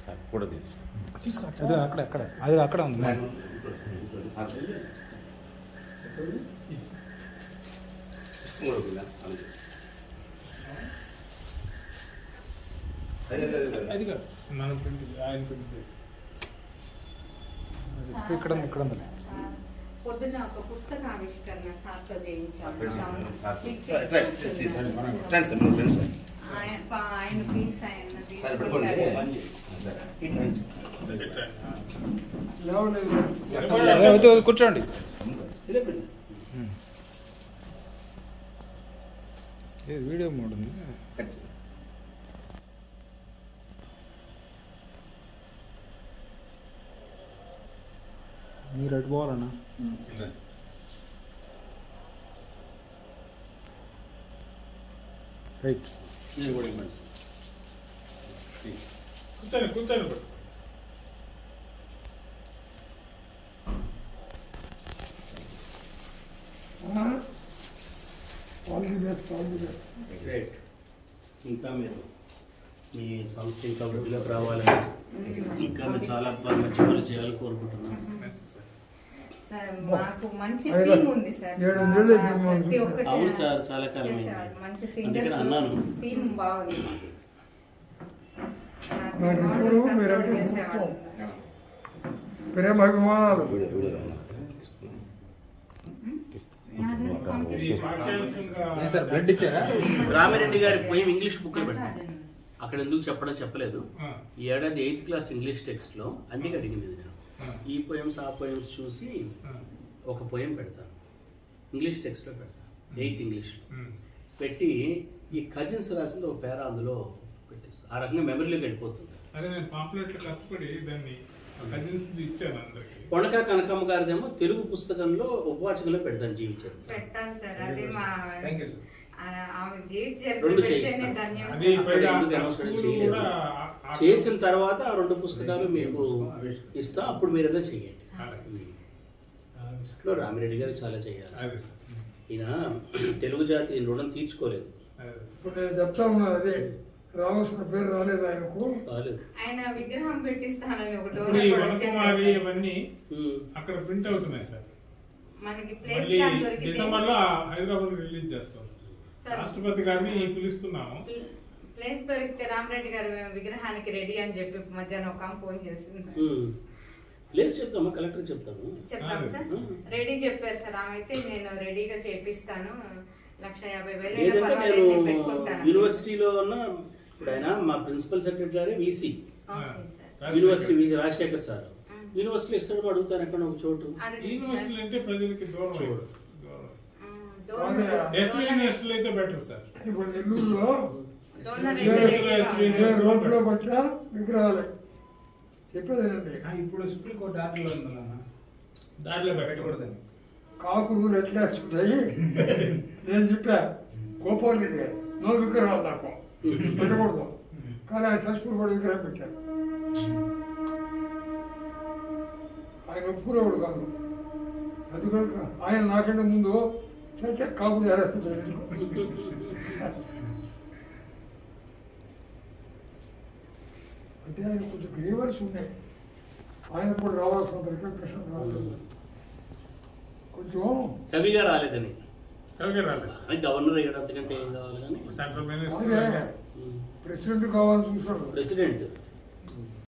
Sir photo తీసి అది అక్కడ అక్కడ అది అక్కడ ఉంది అది కాదు మన ప్రింట్ ఆయన ప్రింట్ చేసి ఇక్కడ ఉంది ఇక్కడ ఉంది పొద్దున్న ఒక పుస్తక ఆవిష్కరణ సార్తో చేయించాము రండి సార్ మీరు రండి సార్ ఆయన ప- ఆయన పీస్ ఆయన సార్ పెట్టుకోండి తీసుకుంటారు. అదే, వద్దు, వద్దు, కూర్చోండి ఇది వీడియో మోడ్ ఉంది మీరు అటు పోవాలన్నా రైట్ నేను కూడా ఇవ్వండి సార్ కూర్చొని కూర్చొని పట్టు. గ్రేట్ ఇంకా మీరు మీ సంస్థ ఇంకా వృద్ధిలోకి రావాలని ఇంకా మీరు చాలా బాగా మంచి పనులు చేయాలని కోరుకుంటున్నాను మంచిది సార్. సార్ మాకు మంచి టీం ఉంది సార్ ఏడు నెలలు మా- ఇప్పుడు ప్రతి ఒక్కటి అవును సార్ చాలా కాలం చేసేవాళ్ళు. మంచి అందుకని అన్నాను. సింగర్స్ టీం బాగుంది మరి మాకు ఇప్పుడు కష్టపడి మీరు ఎక్కడ చేసేవాళ్ళు. ప్రేమ అభిమానాలు వీడియో వీడియో ఇది పాఠ్యాంశంగా ఏం సార్ బ్లడ్ ఇచ్చారా రామిరెడ్డి గారి పోయి ఇంగ్లీష్ బుక్ పెట్టాను అక్కడ ఎందుకు చెప్పడం చెప్పలేదు ఆ, ఈ ఏడాది ఎయిత్ క్లాస్ ఇంగ్లీష్ టెక్స్ట్లో అందుకే అడిగింది ఇది నేను ఆ, ఈ పోయమ్స్ ఆ పోయమ్స్ చూసి ఆ, ఒక పోయం పెడతాను ఇంగ్లీష్ టెక్స్ట్లో పెడతాను ఎయిత్ ఇంగ్లీష్లో ఉమ్. పెట్టి ఈ కజిన్స్ రాసింది ఒక పేర అందులో పెట్టేస్తాను ఆ రకంగా మెమరీలోకి వెళ్ళిపోతుంది అదే నేను పాంప్లెట్లు కష్టపడి దాన్ని కజిన్స్ ఇచ్చాను అందరికి కొనక కనకమ్మ గారిదేమో తెలుగు పుస్తకంలో ఉపవాచకంలో పెడతాను జీవించారు పెట్టాలి సార్ అది మా థ్యాంక్ యూ సార్ ఆ- ఆమె జీవిత చరిత్ర రెండు పెడితేనే చేయిస్తాం. ధన్యం అది సార్. పైగా ఎందుకు ఆ అనౌన్స్ స్కూల్ చేయలేదు? కూడా ఆ- ఆ- చేసిన తర్వాత ఆ రెండు పుస్తకాలు మీకు ఇస్తాం అప్పుడు మీరు ఏదో చేయండి అలాగే. ఇప్పుడు రామిరెడ్డి గారు చాలా చేయాలి అదే సార్ ఈయన తెలుగు జాతి రుణం తీర్చుకోలేదు అదే. ఇప్పుడు నేను చెప్తా ఉన్నాను అదే రావాల్సిన పేరు రాలేదు ఆయనకు కాలేదు ఆయన విగ్రహం పెట్టిస్తానని ఒక ఇప్పుడు ఈ డోర్ వనకుమారి ఇవన్నీ ఉమ్. అక్కడ ప్రింట్ అవుతున్నాయి సార్ మనకి ప్లేస్ మళ్ళీ కానీ దొరికితే డిసెంబర్ లో హైదరాబాద్ రిలీజ్ చేస్తాం సార్. సార్. రాష్ట్రపతి గారిని పిలుస్తున్నాము ప్ల- ప్లేస్ దొరికితే రామరెడ్డి గారి విగ్రహానికి రెడీ అని చెప్పి మధ్యాహ్నం ఒక ఆమె ఫోన్ చేసింది ఉమ్. ప్లేస్ చెప్తామా కలెక్టర్ చెప్తాము చెప్తాం అదే సార్ సార్. రెడీ చెప్పారు సార్ ఆమె అయితే నేను రెడీగా చేపిస్తాను లక్ష యాభై వేలు అయినా లేదంటే పర్వాలేదు, నేను నేను పెట్టుకుంటాను యూనివర్సిటీలో ఉన్న ఇప్పుడు ఆయన మా principal secretary VC okay sir university VC Rajasekhar sir ఉమ్. యూనివర్సిటీలో ఇస్తాడు అడుగుతాను ఎక్కడ ఒక చోటు అడగండి సార్. యూనివర్సిటీలు అంటే ప్రజలకి దూరం చూడు. దూరం. ఉమ్, డోర్ ఎస్వి యూనివర్సిటీలు అయితే బెటర్ సార్ ఇప్పుడు నెల్లూరులో డోనర్ ఏ అయితే రోజులో రెడీగా ఎస్వి ఉంది. ఏ రోడ్లో పట్ల విగ్రహాలే చెప్పేదేనండి ఇప్పుడు సుప్రీం కోర్టు ఆర్డర్లో ఉందన్న దాంట్లో పెట్టకూడదు పెట్టకూడదని కాకులు ఎట్లా వస్తుంటాయి నేను చెప్పా గోపాలరెడ్డి నో విగ్రహాలు నాకు పెట్టకూడదు కానీ ఆయన చచ్చిపోయి కూడా విగ్రహం పెట్టారు ఆయన ఒప్పుకునేవాడు కాదు అందుకని ఆయన నాకంటే ముందు చచ్చ కాకులు ఎరేస్తుంటారు అంటే ఆయన కొంచెం గ్రీవర్స్ ఉన్నాయి ఆయన కూడా రావాల్సిన రికగ్నిషన్ రాలేదు కొంచెం కవిగా రాలేదని కవిగా రాలేదు సార్ అని గవర్నర్ అయ్యాడు అంతకంటే ఏం కావాలి కానీ సెంట్రల్ అదే మినిస్టర్ ప్రెసిడెంట్ కావాలని చూసాడు ప్రెసిడెంట్